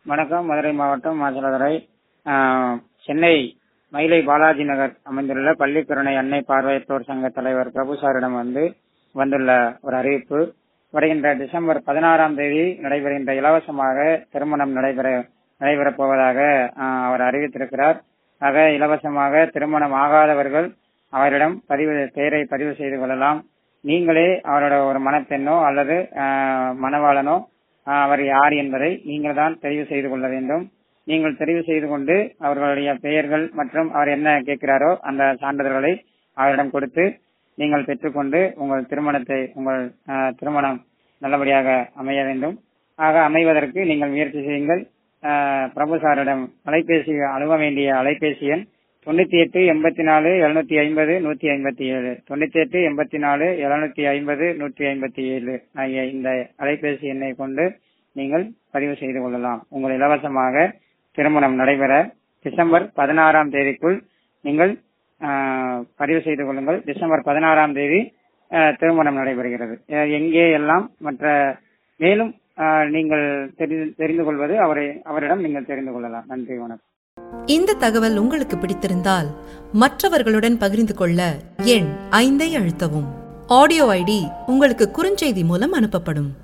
வணக்கம் மதுரை மாவட்டம் மாசிலாதுறை ஆஹ், சென்னை மயிலை பாலாஜி நகர் அமைந்துள்ள பள்ளிக்கருணை அன்னை பார்வையற்றோர் சங்க தலைவர் பிரபு சாரிடம் வந்து வந்துள்ள ஒரு அறிவிப்பு வருகின்ற டிசம்பர் பதினாறாம் தேதி நடைபெறுகின்ற இலவசமாக திருமணம் நடைபெற நடைபெறப் போவதாக ஆஹ், அவர் அறிவித்திருக்கிறார் ஆக இலவசமாக திருமணம் ஆகாதவர்கள் அவரிடம் பதிவு பெயரை பதிவு செய்து கொள்ளலாம் நீங்களே அவரோட ஒரு மணப்பெண்ணோ அல்லது ஆஹ், மணவாளனோ ஆஹ், அவர் யார் என்பதை நீங்கள் தான் தெரிவு செய்து கொள்ள வேண்டும் நீங்கள் தெரிவு செய்து கொண்டு அவர்களுடைய பெயர்கள் மற்றும் அவர் என்ன கேட்கிறாரோ அந்த சான்றிதழ்களை அவரிடம் கொடுத்து நீங்கள் பெற்றுக்கொண்டு உங்கள் திருமணத்தை உங்கள் ஆஹ், திருமணம் நல்லபடியாக அமைய வேண்டும் ஆக அமைவதற்கு நீங்கள் முயற்சி செய்யுங்கள் ஆஹ், பிரபு சாரிடம் அலைபேசி அணுக வேண்டிய அலைபேசி எண் தொண்ணூத்தி எட்டு எண்பத்தி நாலு எழுநூத்தி ஐம்பது நூத்தி ஐம்பத்தி ஏழு தொண்ணூத்தி எட்டு எண்பத்தி நாலு எழுநூத்தி ஐம்பது நூற்றி ஐம்பத்தி ஏழு ஆகிய இந்த அலைபேசி எண்ணை கொண்டு நீங்கள் பதிவு செய்து கொள்ளலாம் உங்கள் இலவசமாக திருமணம் நடைபெற டிசம்பர் பதினாறாம் தேதிக்குள் நீங்கள் ஆஹ், பதிவு செய்து கொள்ளுங்கள் டிசம்பர் பதினாறாம் தேதி ஆஹ், திருமணம் நடைபெறுகிறது அஹ், எங்கே எல்லாம் மற்ற மேலும் ஆஹ், நீங்கள் தெரிந்து தெரிந்து கொள்வது அவரை அவரிடம் நீங்கள் தெரிந்து கொள்ளலாம் நன்றி வணக்கம் இந்த தகவல் உங்களுக்கு பிடித்திருந்தால் மற்றவர்களுடன் பகிர்ந்து கொள்ள எண் ஐந்தை அழுத்தவும் ஆடியோ ஐடி உங்களுக்கு குறுஞ்செய்தி மூலம் அனுப்பப்படும்